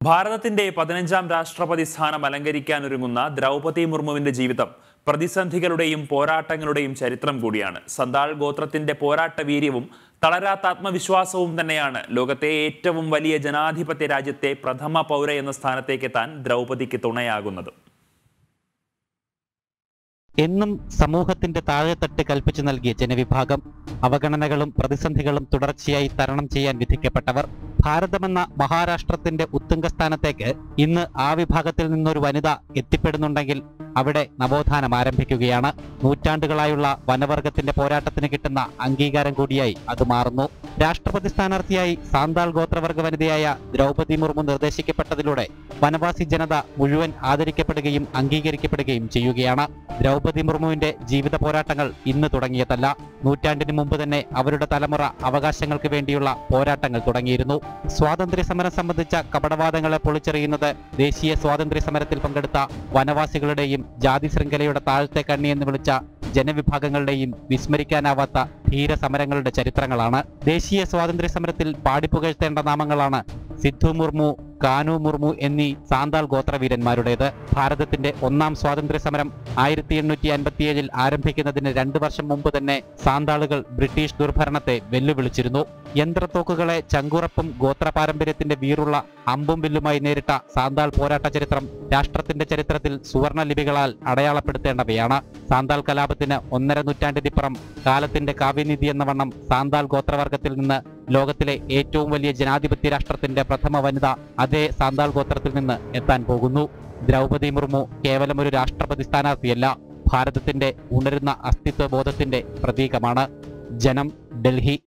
ഭാരതത്തിന്റെ പതിനഞ്ചാം രാഷ്ട്രപതി സ്ഥാനം അലങ്കരിക്കാനൊരുങ്ങുന്ന ദ്രൗപതി മുർമുവിന്റെ ജീവിതം പ്രതിസന്ധികളുടെയും പോരാട്ടങ്ങളുടെയും ചരിത്രം കൂടിയാണ് സന്താൾ ഗോത്രത്തിന്റെ പോരാട്ട വീര്യവും തളരാത്ത ആത്മവിശ്വാസവും തന്നെയാണ് ലോകത്തെ ഏറ്റവും വലിയ ജനാധിപത്യ രാജ്യത്തെ പ്രഥമ പൗര എന്ന സ്ഥാനത്തേക്ക് എത്താൻ ദ്രൗപദിക്ക് തുണയാകുന്നത് എന്നും സമൂഹത്തിന്റെ താഴെത്തട്ട് കൽപ്പിച്ചു നൽകിയ ജനവിഭാഗം അവഗണനകളും പ്രതിസന്ധികളും തുടർച്ചയായി തരണം ചെയ്യാൻ വിധിക്കപ്പെട്ടവർ ഭാരതമെന്ന മഹാരാഷ്ട്രത്തിന്റെ ഉത്തുംഗസ്ഥാനത്തേക്ക് ഇന്ന് ആ വിഭാഗത്തിൽ നിന്നൊരു വനിത എത്തിപ്പെടുന്നുണ്ടെങ്കിൽ അവിടെ നവോത്ഥാനം ആരംഭിക്കുകയാണ് നൂറ്റാണ്ടുകളായുള്ള വനവർഗത്തിന്റെ പോരാട്ടത്തിന് കിട്ടുന്ന അംഗീകാരം കൂടിയായി അത് മാറുന്നു രാഷ്ട്രപതി സ്ഥാനാർത്ഥിയായി സാന്താൾ ഗോത്രവർഗ വനിതയായ ദ്രൗപതി മുർമു നിർദ്ദേശിക്കപ്പെട്ടതിലൂടെ വനവാസി ജനത മുഴുവൻ ആദരിക്കപ്പെടുകയും അംഗീകരിക്കപ്പെടുകയും ചെയ്യുകയാണ് ദ്രൗപതി മുർമുവിന്റെ ജീവിത പോരാട്ടങ്ങൾ ഇന്ന് തുടങ്ങിയതല്ല നൂറ്റാണ്ടിന് മുമ്പ് തന്നെ അവരുടെ തലമുറ അവകാശങ്ങൾക്ക് വേണ്ടിയുള്ള പോരാട്ടങ്ങൾ തുടങ്ങിയിരുന്നു സ്വാതന്ത്ര്യ സമരം സംബന്ധിച്ച കപടവാദങ്ങളെ പൊളിച്ചെറിയുന്നത് ദേശീയ സ്വാതന്ത്ര്യ സമരത്തിൽ പങ്കെടുത്ത വനവാസികളുടെയും ജാതി ശൃംഖലയുടെ താഴത്തെ കണ്ണി എന്ന് വിളിച്ച ജനവിഭാഗങ്ങളുടെയും വിസ്മരിക്കാനാവാത്ത ധീര സമരങ്ങളുടെ ചരിത്രങ്ങളാണ് ദേശീയ സ്വാതന്ത്ര്യ സമരത്തിൽ പാടിപ്പുകഴ്ത്തേണ്ട നാമങ്ങളാണ് സിദ്ധു മുർമു കാനു മുർമു എന്നീ സാന്താൾ ഗോത്രവീരന്മാരുടേത് ഭാരതത്തിന്റെ ഒന്നാം സ്വാതന്ത്ര്യ സമരം ആയിരത്തി എണ്ണൂറ്റി അൻപത്തിയേഴിൽ ആരംഭിക്കുന്നതിന് രണ്ടു വർഷം മുമ്പ് തന്നെ സാന്താളുകൾ ബ്രിട്ടീഷ് ദുർഭരണത്തെ വെല്ലുവിളിച്ചിരുന്നു യന്ത്രത്തോക്കുകളെ ചങ്കുറപ്പും ഗോത്ര പാരമ്പര്യത്തിന്റെ വീറുള്ള അമ്പും വില്ലുമായി നേരിട്ട സാന്താൾ പോരാട്ട ചരിത്രം രാഷ്ട്രത്തിന്റെ ചരിത്രത്തിൽ സുവർണ ലിപികളാൽ അടയാളപ്പെടുത്തേണ്ടവയാണ് സാന്താൾ കലാപത്തിന് ഒന്നര നൂറ്റാണ്ടിനിപ്പുറം കാലത്തിന്റെ കാവ്യനിധി എന്ന വണ്ണം സാന്താൾ ഗോത്രവർഗത്തിൽ നിന്ന് ലോകത്തിലെ ഏറ്റവും വലിയ ജനാധിപത്യ രാഷ്ട്രത്തിന്റെ പ്രഥമ വനിത അതേ സാന്താൾ ഗോത്രത്തിൽ നിന്ന് എത്താൻ പോകുന്നു ദ്രൗപതി മുർമു കേവലം ഒരു രാഷ്ട്രപതി സ്ഥാനാർത്ഥിയല്ല ഭാരതത്തിന്റെ ഉണരുന്ന അസ്തിത്വ ബോധത്തിന്റെ പ്രതീകമാണ് ജനം ഡൽഹി